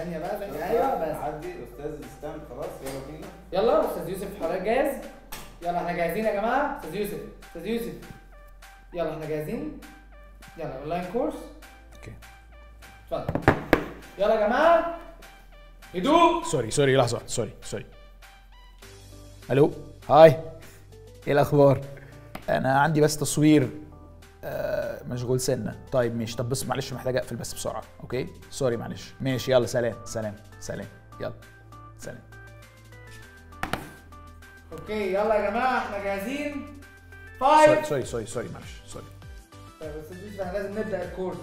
ثانيه بقى ثانيه ايوه بس عدي استاذ اسلام خلاص يلا بينا يلا استاذ يوسف حضرتك جاهز يلا احنا جاهزين يا جماعه استاذ يوسف استاذ يوسف يلا احنا جاهزين يلا اونلاين كورس اوكي اتفضل يلا يا جماعه هدوء سوري سوري لحظه سوري سوري الو هاي ايه الاخبار انا عندي بس تصوير آه مشغول سنه طيب ماشي طب بس معلش محتاج اقفل بس بسرعه اوكي سوري معلش ماشي يلا سلام سلام سلام يلا سلام اوكي يلا يا جماعه احنا جاهزين سوري فايف سوري سوري سوري معلش سوري طيب يا استاذ يوسف احنا لازم نبدا الكورس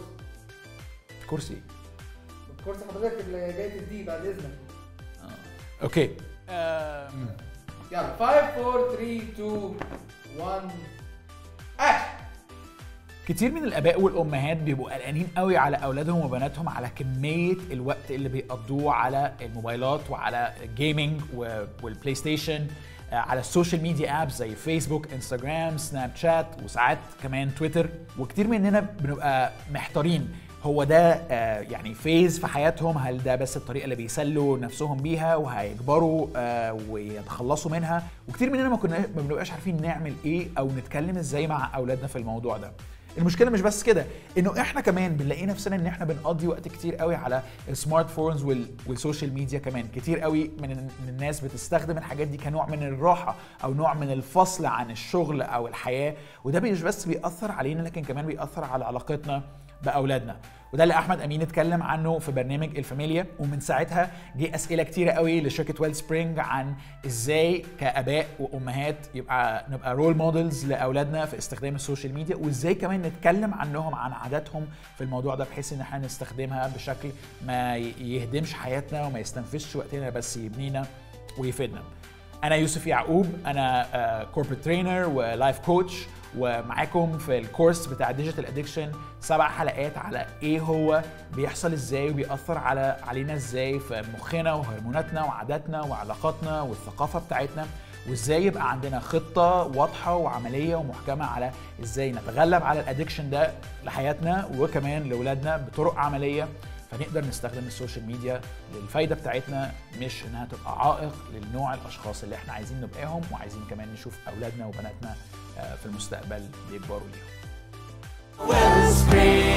كرسي الكورس حضرتك اللي جاي تديه بعد اذنك اوكي آم، يلا 5 4 3 2 1 اكشن كتير من الاباء والامهات بيبقوا قلقانين قوي على اولادهم وبناتهم على كميه الوقت اللي بيقضوه على الموبايلات وعلى الجيمنج و- والبلاي ستيشن آه، على السوشيال ميديا ابس زي فيسبوك انستغرام سناب شات وساعات كمان تويتر وكتير مننا بنبقى محتارين هو ده آه، يعني فيز في حياتهم هل ده بس الطريقه اللي بيسلوا نفسهم بيها وهيكبروا آه، ويتخلصوا منها وكتير مننا ما كنا ما بنبقاش عارفين نعمل ايه او نتكلم ازاي مع اولادنا في الموضوع ده المشكله مش بس كده انه احنا كمان بنلاقي نفسنا ان احنا بنقضي وقت كتير قوي على السمارت فونز وال- والسوشيال ميديا كمان كتير قوي من ال- من الناس بتستخدم الحاجات دي كنوع من الراحه او نوع من الفصل عن الشغل او الحياه وده مش بس بيأثر علينا لكن كمان بيأثر على علاقتنا باولادنا وده اللي احمد امين اتكلم عنه في برنامج الفاميليا ومن ساعتها جه اسئله كتيره قوي لشركه ويل سبرينج عن ازاي كاباء وامهات يبقى نبقى رول مودلز لاولادنا في استخدام السوشيال ميديا وازاي كمان نتكلم عنهم عن عاداتهم في الموضوع ده بحيث ان احنا نستخدمها بشكل ما ي- يهدمش حياتنا وما يستنفذش وقتنا بس يبنينا ويفيدنا انا يوسف يعقوب انا كوربريت ترينر ولايف كوتش ومعاكم في الكورس بتاع ديجيتال ادكشن سبع حلقات على ايه هو بيحصل ازاي وبيأثر على علينا ازاي في مخنا وهرموناتنا وعاداتنا وعلاقاتنا والثقافه بتاعتنا وازاي يبقى عندنا خطه واضحه وعمليه ومحكمه على ازاي نتغلب على الادكشن ده لحياتنا وكمان لاولادنا بطرق عمليه فنقدر نستخدم السوشيال ميديا للفايده بتاعتنا مش انها تبقى عائق للنوع الاشخاص اللي احنا عايزين نبقاهم وعايزين كمان نشوف اولادنا وبناتنا آه، في المستقبل بيكبروا ليهم Wellspring.